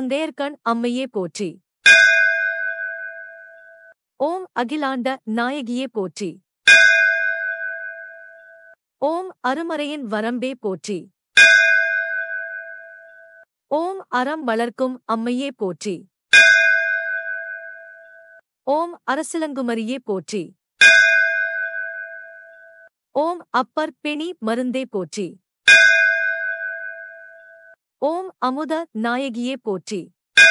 அங்கேயர்கண் அம்மையே போற்றி ஓம் அகிலாண்ட நாயகியே போற்றி ஓம் அருமறையின் வரம்பே போற்றி ஓம் அறம் வளர்க்கும் அம்மையே போற்றி ஓம் அரசிலங்குமரியே போற்றி ஓம் அப்பர் பெணி மருந்தே போற்றி ஓம் அமுத நாயகியே போற்றி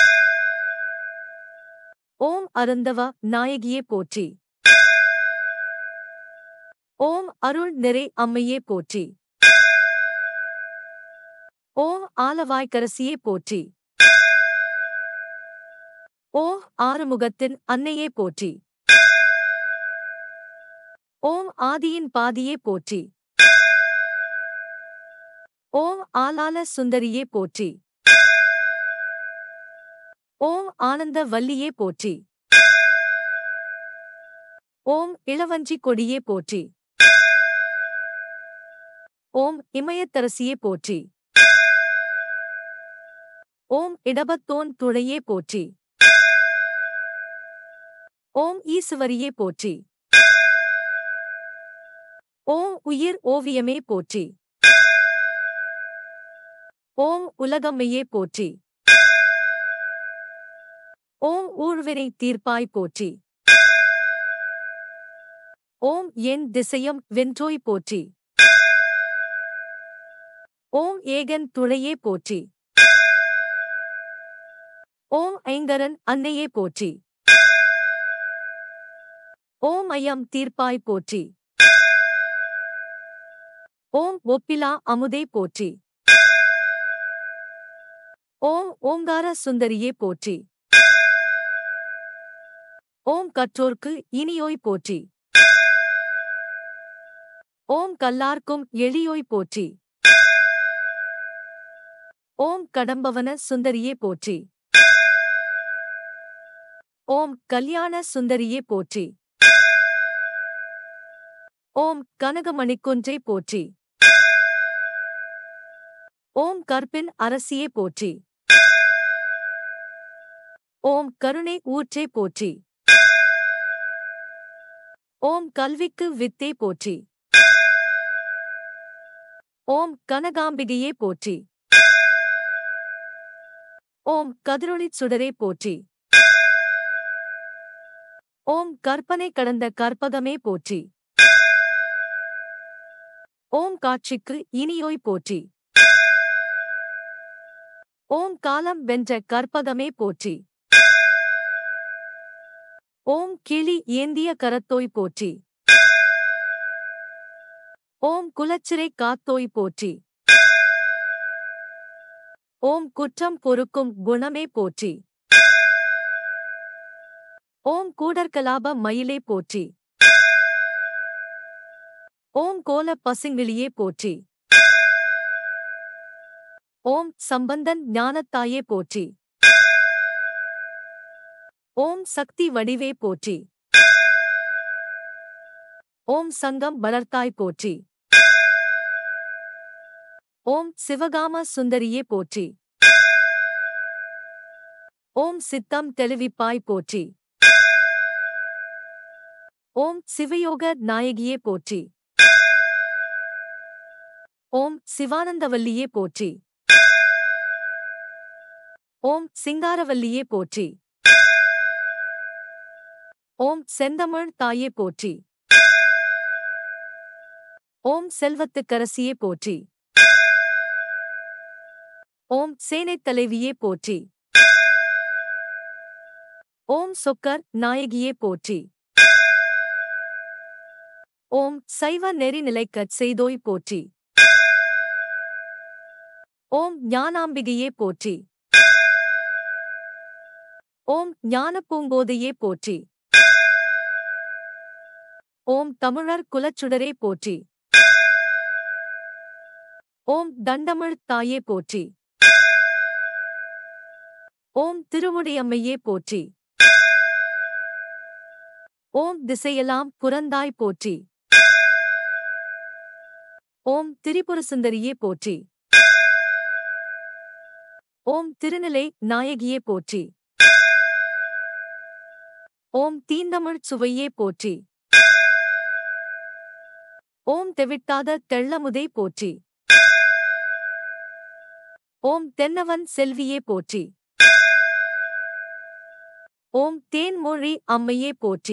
ஓம் அருந்தவ நாயகியே போற்றி ஓம் அருள் நிறை அம்மையே போற்றி ஓம் ஆலவாய்க்கரசியே போற்றி ஓம் ஆறுமுகத்தின் அன்னையே போற்றி ஓம் ஆதியின் பாதியே போற்றி ஓம் ஆலால சுந்தரியே போற்றி ஓம் ஆனந்த வல்லியே போற்றி ஓம் இளவஞ்சி கொடியே போற்றி ஓம் இமயத்தரசியே போற்றி ஓம் இடபத்தோன் துணையே போற்றி ஓம் ஈசுவரியே போற்றி ஓம் உயிர் ஓவியமே போற்றி ஓம் உலகம்மையே போற்றி ஓம் ஊழ்வினை தீர்ப்பாய் போற்றி ஓம் என் திசையம் வென்றோய் போற்றி ஓம் ஏகன் துணையே போற்றி ஓம் ஐங்கரன் அன்னையே போற்றி ஓம் ஐயம் தீர்ப்பாய் போற்றி ஓம் ஒப்பிலா அமுதே போற்றி ஓம் ஓங்கார சுந்தரியே போற்றி ஓம் கற்றோர்க்கு இனியோய் போற்றி ஓம் கல்லார்க்கும் எளியோய் போற்றி ஓம் கடம்பவன சுந்தரியே போற்றி ஓம் கல்யாண சுந்தரியே போற்றி ஓம் கனகமணிக்குன்றை போற்றி ஓம் கற்பின் அரசியே போற்றி ஓம் கருணை ஊற்றே போற்றி ஓம் கல்விக்கு வித்தே போற்றி ஓம் கனகாம்பிகையே போற்றி ஓம் கதிரொளிச் சுடரே போற்றி ஓம் கற்பனை கடந்த கற்பகமே போற்றி ஓம் காட்சிக்கு இனியோய் போற்றி ஓம் காலம் வென்ற கற்பகமே போற்றி ஓம் கிளி ஏந்திய கரத்தோய் போற்றி ஓம் குலச்சிறை காத்தோய் போற்றி ஓம் குற்றம் பொறுக்கும் குணமே போற்றி ஓம் கூடற்கலாப மயிலே போற்றி ஓம் கோல பசுங்கிளியே போற்றி ஓம் சம்பந்தன் ஞானத்தாயே போற்றி ஓம் சக்தி வடிவே போற்றி ஓம் சங்கம் வளர்த்தாய் போற்றி ஓம் சிவகாம சுந்தரியே போற்றி ஓம் சித்தம் தெளிவிப்பாய் போற்றி ஓம் சிவயோக நாயகியே போற்றி ஓம் சிவானந்தவல்லியே போற்றி ஓம் சிங்காரவல்லியே போற்றி ஓம் செந்தமிழ் தாயே போற்றி ஓம் செல்வத்துக்கரசியே போற்றி ஓம் சேனைத் தலைவியே போற்றி ஓம் சொக்கர் நாயகியே போற்றி ஓம் சைவ நெறி நிலைக்கச் செய்தோய் போற்றி ஓம் ஞானாம்பிகையே போற்றி ஓம் ஞானப்பூங்கோதையே போற்றி ஓம் தமிழர் குலச்சுடரே போற்றி ஓம் தண்டமிழ் தாயே போற்றி ஓம் திருமுடியம்மையே போற்றி ஓம் திசையெல்லாம் புறந்தாய் போற்றி ஓம் திரிபுர சுந்தரியே போற்றி ஓம் திருநிலை நாயகியே போற்றி ஓம் தீந்தமிழ்ச் சுவையே போற்றி ஓம் தெவிட்டாத தெள்ளமுதே போற்றி ஓம் தென்னவன் செல்வியே போற்றி ஓம் தேன்மொழி அம்மையே போற்றி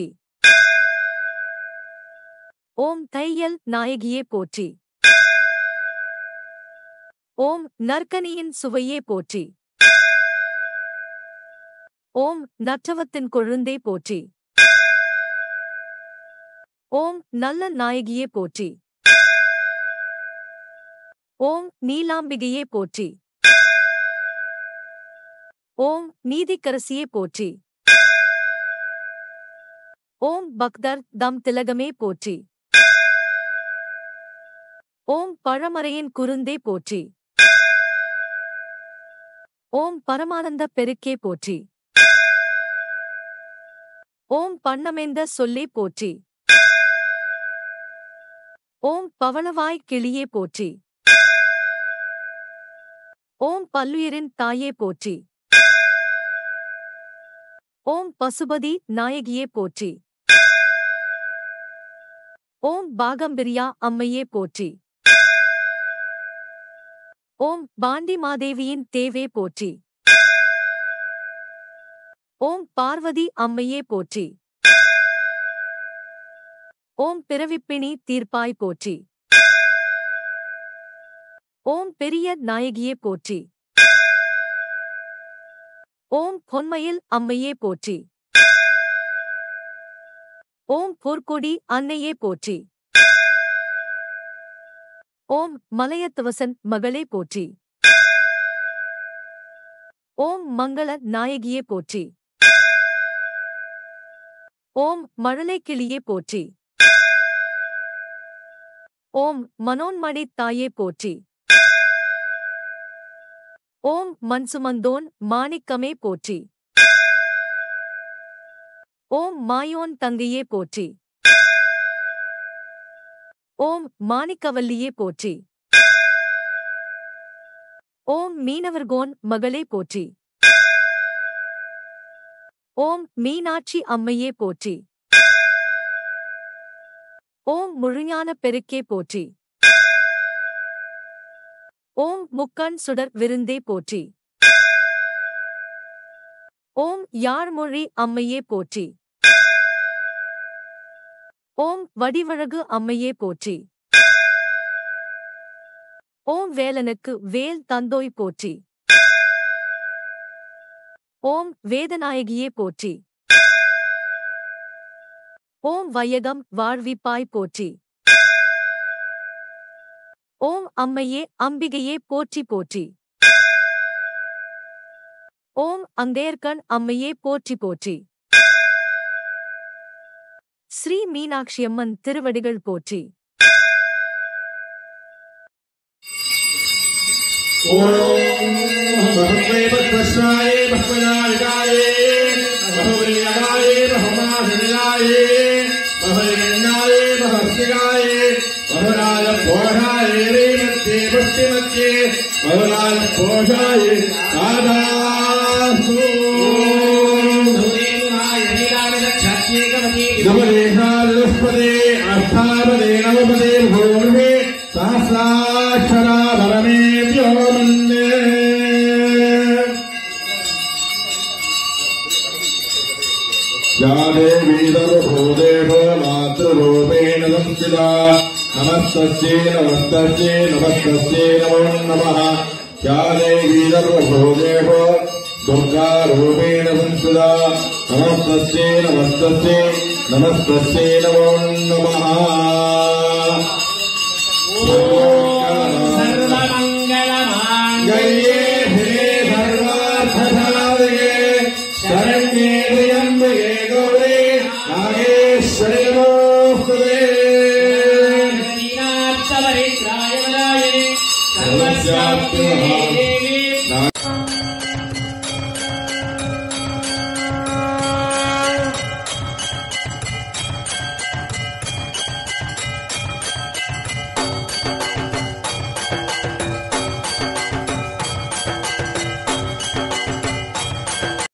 ஓம் தையல் நாயகியே போற்றி ஓம் நற்கனியின் சுவையே போற்றி ஓம் நற்றவத்தின் கொழுந்தே போற்றி ஓம் நல்ல நாயகியே போற்றி ஓம் நீலாம்பிகையே போற்றி ஓம் நீதிக்கரசியே போற்றி ஓம் பக்தர் தம் திலகமே போற்றி ஓம் பழமறையின் குருந்தே போற்றி ஓம் பரமானந்த பெருக்கே போற்றி ஓம் பண்ணமெந்த சொல்லே போற்றி ஓம் பவளவாய் கிளியே போற்றி ஓம் பல்லுயிரின் தாயே போற்றி ஓம் பசுபதி நாயகியே போற்றி ஓம் பாகம்பிரியா அம்மையே போற்றி ஓம் பாண்டி மாதேவியின் தேவே போற்றி ஓம் பார்வதி அம்மையே போற்றி ஓம் பிறவிப்பிணி தீர்ப்பாய் போற்றி ஓம் பெரிய நாயகியே போற்றி ஓம் பொன்மையில் அம்மையே போற்றி ஓம் பொற்கொடி அன்னையே போற்றி ஓம் மலையத்துவசன் மகளே போற்றி ஓம் மங்கள நாயகியே போற்றி ஓம் மழலை கிளியே போற்றி ஓம் மனோன்மணி தாயே போற்றி ஓம் மன்சுமந்தோன் மாணிக்கமே போற்றி ஓம் மாயோன் தங்கையே போற்றி ஓம் மாணிக்கவல்லியே போற்றி ஓம் மீனவர்கோன் மகளே போற்றி ஓம் மீனாட்சி அம்மையே போற்றி ஓம் முழுஞான பெருக்கே போற்றி ஓம் முக்கண் சுடர் விருந்தே போற்றி ஓம் யாழ்மொழி அம்மையே போற்றி ஓம் வடிவழகு அம்மையே போற்றி ஓம் வேலனுக்கு வேல் தந்தோய் போற்றி ஓம் வேதநாயகியே போற்றி ஓம் வையகம் வாழ்விப்பாய் போற்றி ஓம் அம்மையே அம்பிகையே போற்றி போற்றி ஓம் அங்கேற்கண் அம்மையே போற்றி போற்றி ஸ்ரீ மீனாட்சியம்மன் திருவடிகள் போற்றி भगवत्वस्वाय भगवनाय भगवन्याय भगवनाय भगवन्याय भगवस्याय भगवनाय पोषाय रेमत्ये पुष्टिमत्ये भगवनाय पोषाय साधासु नवदेशादुष्पदे अष्टापदे नवपदे भूमिः सहस्राक्षरा परमेभ्यो मन्ये या देवी सर्वभूतेषु मातृरूपेण संस्थिता नमस्तस्यै नमस्तस्यै नमस्तस्यै नमो नमः या देवी सर्वभूतेषु दुर्गारूपेण संस्थिता नमस्तस्यै नमस्तस्यै नमस्तस्यै नमो नमः जये हे सर्वार्थसाधके शरण्ये त्र्यम्बके गौरे नागेश्वरे नमोऽस्तुते सर्वस्याप्ति